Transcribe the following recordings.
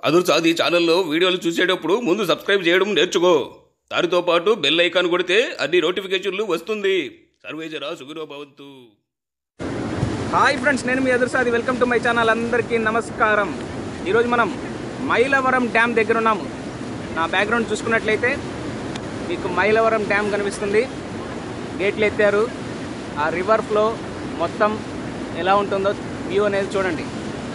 అదురు సాది ఛానల్లో వీడియోలు చూసేటప్పుడు ముందు సబ్స్క్రైబ్ చేయడం నేర్చుకో దానితో పాటు బెల్ ఐకాన్ కొడితే అన్ని నోటిఫికేషన్లు వస్తుంది సర్వేజరా సుగురో భవంతు హాయ్ ఫ్రెండ్స్ నేను మీ ఎదురుసాది వెల్కమ్ టు మై ఛానల్ అందరికీ నమస్కారం ఈరోజు మనం మైలవరం డ్యామ్ దగ్గర ఉన్నాము నా బ్యాక్గ్రౌండ్ చూసుకున్నట్లయితే మీకు మైలవరం డ్యామ్ కనిపిస్తుంది గేట్లు ఎత్తారు ఆ రివర్ ఫ్లో మొత్తం ఎలా ఉంటుందో వ్యూ అనేది చూడండి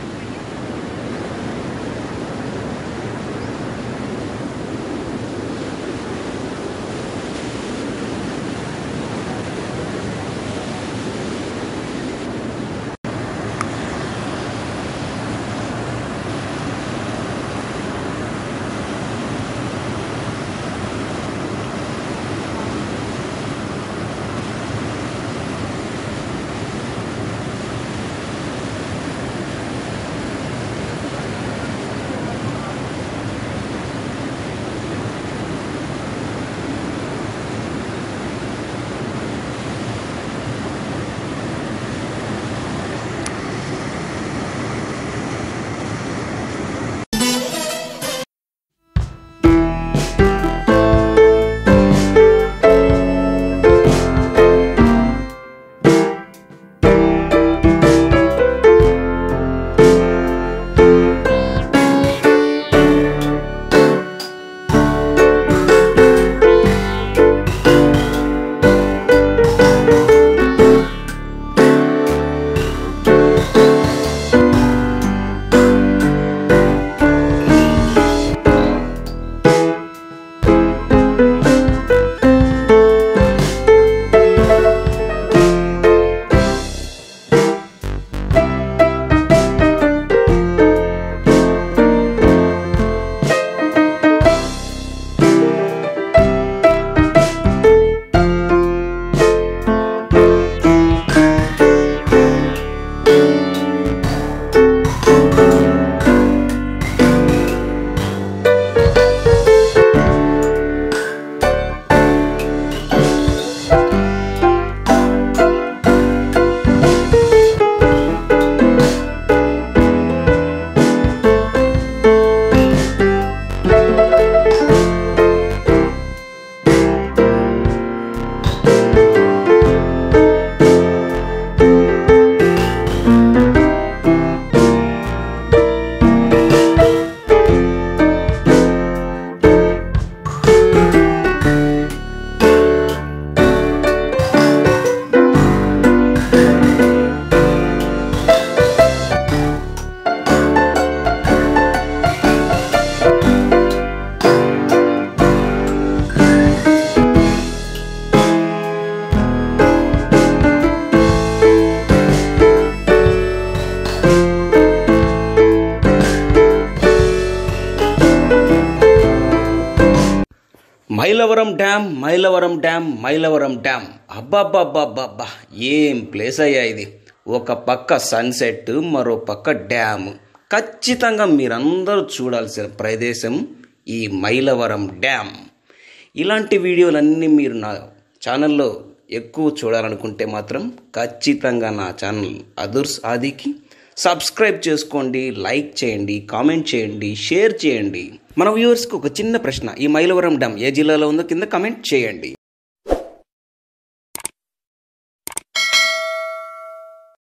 Mylavaram dam Mylavaram dam Mylavaram dam అబ్బాబ్బాబ్బాబ్బా ఏం ప్లేస్ అయ్యా ఇది ఒక పక్క సన్సెట్ మరో పక్క డ్యామ్ ఖచ్చితంగా మీరందరూ చూడాల్సిన ప్రదేశం ఈ మైలవరం డ్యామ్ ఇలాంటి వీడియోలన్నీ మీరు నా ఛానల్లో ఎక్కువ చూడాలనుకుంటే మాత్రం ఖచ్చితంగా నా ఛానల్ అదుర్స్ ఆదికి సబ్స్క్రైబ్ చేసుకోండి లైక్ చేయండి కామెంట్ చేయండి షేర్ చేయండి మన వ్యూవర్స్కి ఒక చిన్న ప్రశ్న ఈ మైలవరం డ్యామ్ ఏ జిల్లాలో ఉందో కింద కమెంట్ చేయండి